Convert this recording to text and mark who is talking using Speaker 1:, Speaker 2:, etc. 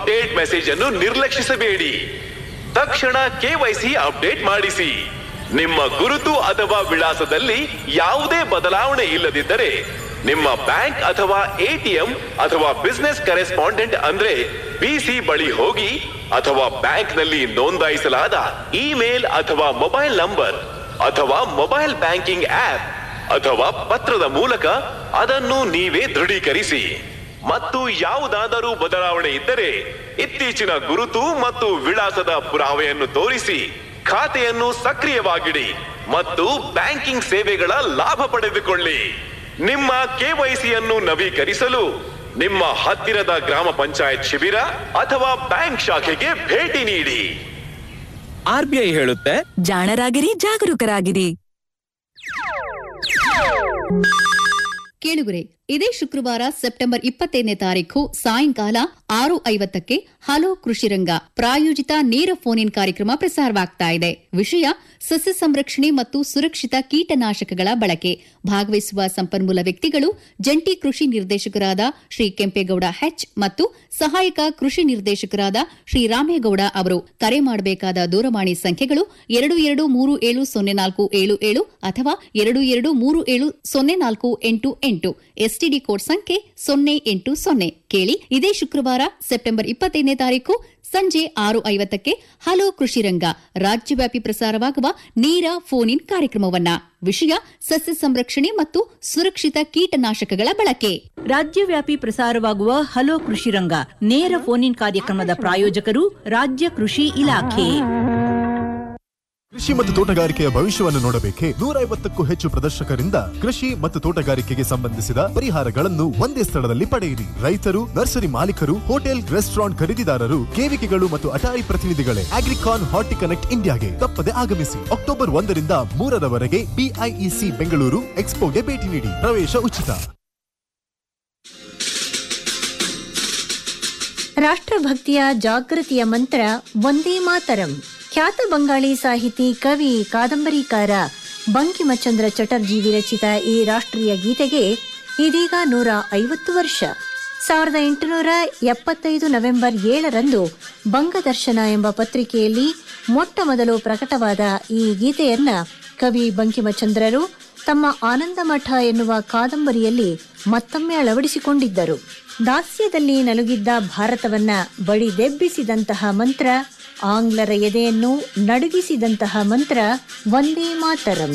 Speaker 1: update message ಅನ್ನು ನಿರ್ಲಕ್ಷಿಸಬೇಡಿ ತಕ್ಷಣ KYC update ಮಾಡಿಸಿ ನಿಮ್ಮ ಗುರುತು ಅಥವಾ ವಿಳಾಸದಲ್ಲಿ ಯಾವುದೇ ಬದಲಾವಣೆ ಇಲ್ಲದಿದ್ದರೆ ನಿಮ್ಮ ಬ್ಯಾಂಕ್ ಅಥವಾ ಎಟಿಎಂ ಅಥವಾ ಬಿಸ್ನೆಸ್ ಕರೆಸ್ಪಾಂಡೆಂಟ್ ಅಂದ್ರೆ ಬಿಸಿ ಬಳಿ ಹೋಗಿ ಅಥವಾ ಬ್ಯಾಂಕ್ನಲ್ಲಿ ನೋಂದಾಯಿಸಲಾದ ಇಮೇಲ್ ಅಥವಾ ಮೊಬೈಲ್ ನಂಬರ್ ಅಥವಾ ಮೊಬೈಲ್ ಬ್ಯಾಂಕಿಂಗ್ ಆಪ್ ಅಥವಾ ಪತ್ರದ ಮೂಲಕ ಅದನ್ನು ನೀವೇ ದೃಢೀಕರಿಸಿ ಮತ್ತು ಯಾವುದಾದರೂ ಬದಲಾವಣೆ ಇದ್ದರೆ ಇತ್ತೀಚಿನ ಗುರುತು ಮತ್ತು ವಿಳಾಸದ ಪುರಾವೆಯನ್ನು ತೋರಿಸಿ ಖಾತೆಯನ್ನು ಸಕ್ರಿಯವಾಗಿಡಿ ಮತ್ತು ಬ್ಯಾಂಕಿಂಗ್ ಸೇವೆಗಳ ಲಾಭ ಪಡೆದುಕೊಳ್ಳಿ ನಿಮ್ಮ ಕೆವೈಸಿಯನ್ನು ನವೀಕರಿಸಲು ನಿಮ್ಮ ಹತ್ತಿರದ ಗ್ರಾಮ ಪಂಚಾಯತ್ ಶಿಬಿರ ಅಥವಾ ಬ್ಯಾಂಕ್ ಶಾಖೆಗೆ ಭೇಟಿ ನೀಡಿ
Speaker 2: ಆರ್ ಬಿ ಐ ಹೇಳುತ್ತೆ
Speaker 3: ಜಾಣರಾಗಿರಿ ಜಾಗರೂಕರಾಗಿರಿ
Speaker 4: ಕೇಳುಗರೆ ಇದೇ ಶುಕ್ರವಾರ ಸೆಪ್ಟೆಂಬರ್ ಇಪ್ಪತ್ತೈದನೇ ತಾರೀಖು ಸಾಯಂಕಾಲ ಆರು ಐವತ್ತಕ್ಕೆ ಹಲೋ ಕೃಷಿ ರಂಗ ಪ್ರಾಯೋಜಿತ ನೇರ ಫೋನ್ ಇನ್ ಕಾರ್ಯಕ್ರಮ ಪ್ರಸಾರವಾಗ್ತಾ ಇದೆ ವಿಷಯ ಸಸ್ಯ ಸಂರಕ್ಷಣೆ ಮತ್ತು ಸುರಕ್ಷಿತ ಕೀಟನಾಶಕಗಳ ಬಳಕೆ ಭಾಗವಹಿಸುವ ಸಂಪನ್ಮೂಲ ವ್ಯಕ್ತಿಗಳು ಜಂಟಿ ಕೃಷಿ ನಿರ್ದೇಶಕರಾದ ಶ್ರೀ ಕೆಂಪೇಗೌಡ ಹೆಚ್ ಮತ್ತು ಸಹಾಯಕ ಕೃಷಿ ನಿರ್ದೇಶಕರಾದ ಶ್ರೀ ರಾಮೇಗೌಡ ಅವರು ಕರೆ ಮಾಡಬೇಕಾದ ದೂರವಾಣಿ ಸಂಖ್ಯೆಗಳು ಎರಡು ಎರಡು ಮೂರು ಏಳು ಸೊನ್ನೆ ನಾಲ್ಕು ಏಳು ಏಳು ಅಥವಾ ಎರಡು ಎರಡು ಮೂರು ಏಳು ಸೊನ್ನೆ ನಾಲ್ಕು ಎಂಟು ಎಂಟು ಎಸ್ಟಿಡಿ ಕೋಡ್ ಸಂಖ್ಯೆ ಸೊನ್ನೆ ಎಂಟು ಸೊನ್ನೆ ಕೇಳಿ ಇದೇ ಶುಕ್ರವಾರ ಸೆಪ್ಟೆಂಬರ್ ಇಪ್ಪತ್ತೈದನೇ ತಾರೀಕು ಸಂಜೆ ಆರು ಐವತ್ತಕ್ಕೆ ಹಲೋ ಕೃಷಿ ರಂಗ ರಾಜ್ಯವ್ಯಾಪಿ ಪ್ರಸಾರವಾಗುವ ನೇರ ಫೋನ್ ಇನ್ ಕಾರ್ಯಕ್ರಮವನ್ನ ವಿಷಯ ಸಸ್ಯ ಸಂರಕ್ಷಣೆ ಮತ್ತು ಸುರಕ್ಷಿತ ಕೀಟನಾಶಕಗಳ ಬಳಕೆ
Speaker 5: ರಾಜ್ಯವ್ಯಾಪಿ ಪ್ರಸಾರವಾಗುವ ಹಲೋ ಕೃಷಿ ರಂಗ ನೇರ ಫೋನ್ ಇನ್ ಕಾರ್ಯಕ್ರಮದ ಪ್ರಾಯೋಜಕರು ರಾಜ್ಯ ಕೃಷಿ ಇಲಾಖೆ
Speaker 6: ಕೃಷಿ ಮತ್ತು ತೋಟಗಾರಿಕೆಯ ಭವಿಷ್ಯವನ್ನು ನೋಡಬೇಕೆ ನೂರ ಐವತ್ತಕ್ಕೂ ಹೆಚ್ಚು ಪ್ರದರ್ಶಕರಿಂದ ಕೃಷಿ ಮತ್ತು ತೋಟಗಾರಿಕೆಗೆ ಸಂಬಂಧಿಸಿದ ಪರಿಹಾರಗಳನ್ನು ಒಂದೇ ಸ್ಥಳದಲ್ಲಿ ಪಡೆಯಿರಿ ರೈತರು ನರ್ಸರಿ ಮಾಲೀಕರು ಹೋಟೆಲ್ ರೆಸ್ಟೋರೆಂಟ್ ಖರೀದಿದಾರರು ಕೇವಿಕೆಗಳು ಮತ್ತು ಅಟಾರಿ ಪ್ರತಿನಿಧಿಗಳೇ ಅಗ್ರಿಕಾನ್ ಹಾರ್ಟಿ ಕನೆಕ್ಟ್ ಇಂಡಿಯಾಗೆ ತಪ್ಪದೆ ಆಗಮಿಸಿ ಅಕ್ಟೋಬರ್ ಒಂದರಿಂದ ಮೂರರವರೆಗೆ ಬಿಐಇಸಿ ಬೆಂಗಳೂರು ಎಕ್ಸ್ಪೋಗೆ ಭೇಟಿ ನೀಡಿ ಪ್ರವೇಶ ಉಚಿತ
Speaker 7: ರಾಷ್ಟ್ರಭಕ್ತಿಯ ಜಾಗೃತಿಯ ಮಂತ್ರ ಒಂದೇ ಮಾತರಂ ಖ್ಯಾತ ಬಂಗಾಳಿ ಸಾಹಿತಿ ಕವಿ ಕಾದಂಬರಿಕಾರ ಬಂಕಿಮಚಂದ್ರ ಚಟರ್ಜಿ ವಿರಚಿತ ಈ ರಾಷ್ಟ್ರೀಯ ಗೀತೆಗೆ ಇದೀಗ ನೂರ ಐವತ್ತು ವರ್ಷ ಸಾವಿರದ ಎಂಟುನೂರ ಎಪ್ಪತ್ತೈದು ನವೆಂಬರ್ ಏಳರಂದು ಬಂಗದರ್ಶನ ಎಂಬ ಪತ್ರಿಕೆಯಲ್ಲಿ ಮೊಟ್ಟ ಮೊದಲು ಪ್ರಕಟವಾದ ಈ ಗೀತೆಯನ್ನ ಕವಿ ಬಂಕಿಮಚಂದ್ರರು ತಮ್ಮ ಆನಂದಮಠ ಎನ್ನುವ ಕಾದಂಬರಿಯಲ್ಲಿ ಮತ್ತೊಮ್ಮೆ ಅಳವಡಿಸಿಕೊಂಡಿದ್ದರು ದಾಸ್ಯದಲ್ಲಿ ನಲುಗಿದ್ದ ಭಾರತವನ್ನ ಬಡಿದೆಬ್ಬಿಸಿದಂತಹ ಮಂತ್ರ ಆಂಗ್ಲರ ಎದೆಯನ್ನು ನಡುಗಿಸಿದಂತಹ ಮಂತ್ರ ಒಂದೇ ಮಾತರಂ